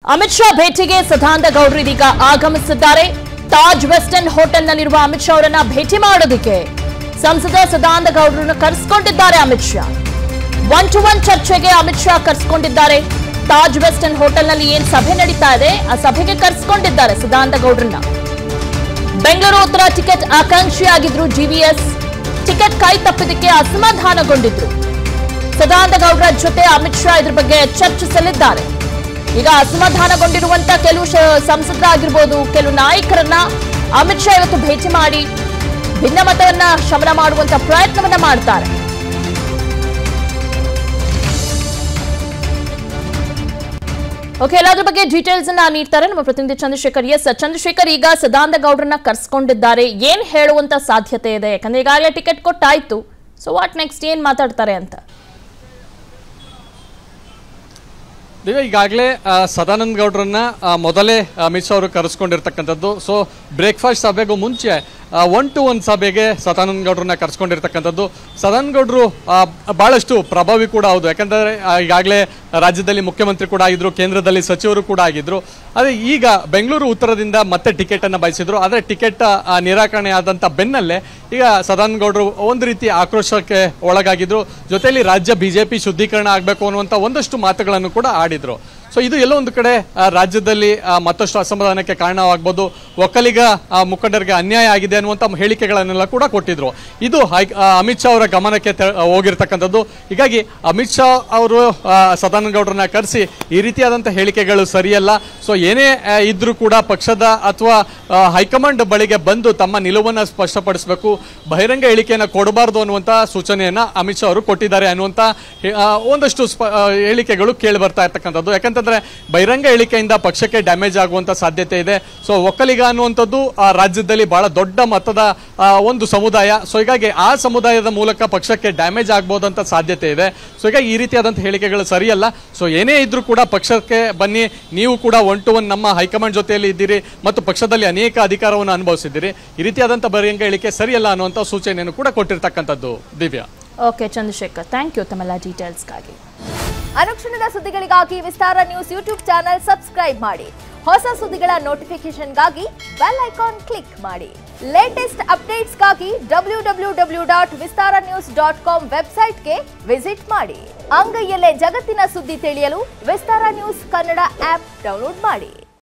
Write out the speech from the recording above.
ಅಮಿತ್ ಶಾ ಭೇಟಿಗೆ ಸದಾನಂದ ಗೌಡ್ರು ಇದೀಗ ಆಗಮಿಸಿದ್ದಾರೆ ತಾಜ್ ವೆಸ್ಟರ್ನ್ ಹೋಟೆಲ್ನಲ್ಲಿರುವ ಅಮಿತ್ ಶಾ ಅವರನ್ನ ಭೇಟಿ ಮಾಡೋದಕ್ಕೆ ಸಂಸದ ಸದಾನಂದ ಗೌಡ್ರನ್ನ ಕರೆಸಿಕೊಂಡಿದ್ದಾರೆ Amit Shah one to one ಚರ್ಚೆಗೆ ಅಮಿತ್ ಶಾ ಕರೆಸಿಕೊಂಡಿದ್ದಾರೆ ತಾಜ್ ವೆಸ್ಟರ್ನ್ ಹೋಟೆಲ್ನಲ್ಲಿ ಏನ್ ಸಭೆ ನಡೀತಾ ಇದೆ ಆ ಸಭೆಗೆ ಕರೆಸಿಕೊಂಡಿದ್ದಾರೆ ಸದಾನಂದ ಗೌಡ್ರನ್ನ ಬೆಂಗಳೂರು ಉತ್ತರ ಟಿಕೆಟ್ ಆಕಾಂಕ್ಷಿಯಾಗಿದ್ರು ಜಿವಿಎಸ್ ಟಿಕೆಟ್ ಕೈ ತಪ್ಪಿದ್ದಕ್ಕೆ ಅಸಮಾಧಾನಗೊಂಡಿದ್ರು ಸದಾನಂದ ಗೌಡ್ರ ಜೊತೆ ಅಮಿತ್ ಶಾ ಇದ್ರ ಬಗ್ಗೆ ಚರ್ಚಿಸಲಿದ್ದಾರೆ ಈಗ ಅಸಮಾಧಾನಗೊಂಡಿರುವಂತ ಕೆಲವು ಶ- ಸಂಸದರಾಗಿರ್ಬೋದು ಕೆಲವು ನಾಯಕರನ್ನ ಅಮಿತ್ ಶಾ ಇವತ್ತು ಭೇಟಿ ಮಾಡಿ ಭಿನ್ನಮತವನ್ನ ಶಮನ ಮಾಡುವಂತ ಪ್ರಯತ್ನವನ್ನ ಮಾಡ್ತಾರೆ ಓಕೆ ಎಲ್ಲದ್ರ ಬಗ್ಗೆ ಡೀಟೇಲ್ಸ್ ಅನ್ನ ನೀಡ್ತಾರೆ ನಮ್ಮ ಪ್ರತಿನಿಧಿ ಚಂದ್ರಶೇಖರ್ ಎಸ್ ಚಂದ್ರಶೇಖರ್ ಈಗ ಸದಾನಂದ ಗೌಡ್ರನ್ನ ಕರ್ಸ್ಕೊಂಡಿದ್ದಾರೆ ಏನ್ ಹೇಳುವಂತ ಸಾಧ್ಯತೆ ಇದೆ ಯಾಕಂದ್ರೆ ಈಗಾಗಲೇ ಟಿಕೆಟ್ ಕೊಟ್ಟಾಯ್ತು ಸೊ ವಾಟ್ ನೆಕ್ಸ್ಟ್ ಏನ್ ಮಾತಾಡ್ತಾರೆ ಅಂತ ದಿವ್ಯ ಈಗಾಗಲೇ ಸದಾನಂದ ಗೌಡ್ರನ್ನ ಆ, ಮೊದಲೇ ಅಮಿತ್ ಶಾ ಅವರು ಕರೆಸ್ಕೊಂಡಿರ್ತಕ್ಕಂಥದ್ದು ಸೊ ಬ್ರೇಕ್ಫಾಸ್ಟ್ ಸಭೆಗೂ ಮುಂಚೆ ಒನ್ ಟು ಒನ್ ಸಭೆಗೆ ಸದಾನಂದ ಗೌಡ್ರನ್ನ ಕರೆಸ್ಕೊಂಡಿರ್ತಕ್ಕಂಥದ್ದು ಸದಾನಂದ ಗೌಡ್ರು ಆ, ಬಹಳಷ್ಟು ಪ್ರಭಾವಿ ಕೂಡ ಹೌದು ಯಾಕಂದ್ರೆ ಆ, ಈಗಾಗಲೇ ರಾಜ್ಯದಲ್ಲಿ ಮುಖ್ಯಮಂತ್ರಿ ಕೂಡ ಆಗಿದ್ರು ಕೇಂದ್ರದಲ್ಲಿ ಸಚಿವರು ಕೂಡ ಆಗಿದ್ರು ಅದೇ ಈಗ ಬೆಂಗಳೂರು ಉತ್ತರದಿಂದ ಮತ್ತೆ ಟಿಕೆಟ್ ಅನ್ನ ಬಯಸಿದ್ರು ಆದ್ರೆ ಟಿಕೆಟ್ ನಿರಾಕರಣೆ ಆದಂತ ಬೆನ್ನಲ್ಲೇ ಈಗ ಸದಾನಂದ ಗೌಡ್ರು ಒಂದು ರೀತಿ ಆಕ್ರೋಶಕ್ಕೆ ಒಳಗಾಗಿದ್ರು ಜೊತೆಯಲ್ಲಿ ರಾಜ್ಯ ಬಿಜೆಪಿ ಶುದ್ಧೀಕರಣ ಆಗಬೇಕು ಅನ್ನುವಂತ ಒಂದಷ್ಟು ಮಾತುಗಳನ್ನು ಕೂಡ ಆಡಿದ್ರು ಸೊ ಇದು ಎಲ್ಲೋ ಒಂದು ಕಡೆ ಆ, ರಾಜ್ಯದಲ್ಲಿ ಆ, ಮತ್ತಷ್ಟು ಅಸಮಾಧಾನಕ್ಕೆ ಕಾರಣವಾಗಬಹುದು ಒಕ್ಕಲಿಗ ಆ, ಮುಖಂಡರಿಗೆ ಅನ್ಯಾಯ ಆಗಿದೆ ಅನ್ನುವಂತ ಹೇಳಿಕೆಗಳನ್ನೆಲ್ಲ ಕೂಡ ಕೊಟ್ಟಿದ್ರು ಇದು ಹೈ ಆ, ಅಮಿತ್ ಶಾ ಅವರ ಗಮನಕ್ಕೆ ತೆ- ಹೋಗಿರ್ತಕ್ಕಂಥದ್ದು ಹೀಗಾಗಿ ಅಮಿತ್ ಶಾ ಅವರು ಆ, ಸದಾನಂದ ಗೌಡ್ರನ್ನ ಕರೆಸಿ ಈ ರೀತಿಯಾದಂಥ ಹೇಳಿಕೆಗಳು ಸರಿಯಲ್ಲ ಸೊ ಏನೇ ಆ, ಇದ್ರೂ ಕೂಡ ಪಕ್ಷದ ಅಥವಾ ಆ, ಹೈಕಮಾಂಡ್ ಬಳಿಗೆ ಬಂದು ತಮ್ಮ ನಿಲುವನ್ನು ಸ್ಪಷ್ಟಪಡಿಸಬೇಕು ಬಹಿರಂಗ ಹೇಳಿಕೆಯನ್ನು ಕೊಡಬಾರದು ಅನ್ನುವಂಥ ಸೂಚನೆಯನ್ನ ಅಮಿತ್ ಶಾ ಅವರು ಕೊಟ್ಟಿದ್ದಾರೆ ಅನ್ನುವಂಥ ಹೇ- ಆ, ಒಂದಷ್ಟು ಸ್ಪ- ಆ, ಹೇಳಿಕೆಗಳು ಕೇಳಿ ಬರ್ತಾ ಇರ್ತಕ್ಕಂಥದ್ದು ಯಾಕಂತಂದ್ರೆ ಬಹಿರಂಗ ಹೇಳಿಕೆಯಿಂದ ಪಕ್ಷಕ್ಕೆ ಡ್ಯಾಮೇಜ್ ಆಗುವಂತ ಸಾಧ್ಯತೆ ಇದೆ ಸೊ ಒಕ್ಕಲಿಗ ಅನ್ನುವಂಥದ್ದು ಆ, ರಾಜ್ಯದಲ್ಲಿ ಬಹಳ ದೊಡ್ಡ ಮಟ್ಟದ ಆ, ಒಂದು ಸಮುದಾಯ ಸೊ ಹೀಗಾಗಿ ಆ ಸಮುದಾಯದ ಮೂಲಕ ಪಕ್ಷಕ್ಕೆ ಡ್ಯಾಮೇಜ್ ಆಗ್ಬೋದಂತ ಸಾಧ್ಯತೆ ಇದೆ ಸೊ ಹೀಗಾಗಿ ಈ ರೀತಿಯಾದಂಥ ಹೇಳಿಕೆಗಳು ಸರಿಯಲ್ಲ ಸೊ ಏನೇ ಇದ್ರೂ ಕೂಡ ಪಕ್ಷಕ್ಕೆ ಬನ್ನಿ ನೀವು ಕೂಡ ಒನ್ ಟು ಒನ್ ನಮ್ಮ ಹೈಕಮಾಂಡ್ ಜೊತೆಯಲ್ಲಿ ಇದ್ದೀರಿ ಮತ್ತು ಪಕ್ಷದಲ್ಲಿ ಅನೇಕ ಅಧಿಕಾರವನ್ನು ಅನುಭವಿಸಿದ್ದೀರಿ ಈ ರೀತಿಯಾದಂಥ ಬಹಿರಂಗ ಹೇಳಿಕೆ ಸರಿಯಲ್ಲ ಅನ್ನುವಂಥ ಸೂಚನೆಯನ್ನು ಕೂಡ ಕೊಟ್ಟಿರ್ತಕ್ಕಂಥದ್ದು Divya okay Chandrashekhar thank you ತಮ್ಮೆಲ್ಲ ಡೀಟೇಲ್ಸ್ಗಾಗಿ ಅನುಕ್ಷಣದ ಸುದ್ದಿಗಳಿಗಾಗಿ Vistara news YouTube channel subscribe ಮಾಡಿ ಹೊಸ ಸುದ್ದಿಗಳ ನೋಟಿಫಿಕೇಶನ್ಗಾಗಿ ಬೆಲ್ ಐಕಾನ್ ಕ್ಲಿಕ್ ಮಾಡಿ ಲೇಟೆಸ್ಟ್ ಅಪ್ಡೇಟ್ಸ್ಗಾಗಿ W W W dot Vistara news dot com ವೆಬ್ಸೈಟ್ಗೆ ವಿಸಿಟ್ ಮಾಡಿ ಅಂಗೈಯಲ್ಲೇ ಜಗತ್ತಿನ ಸುದ್ದಿ ತಿಳಿಯಲು Vistara news Kannada app download ಮಾಡಿ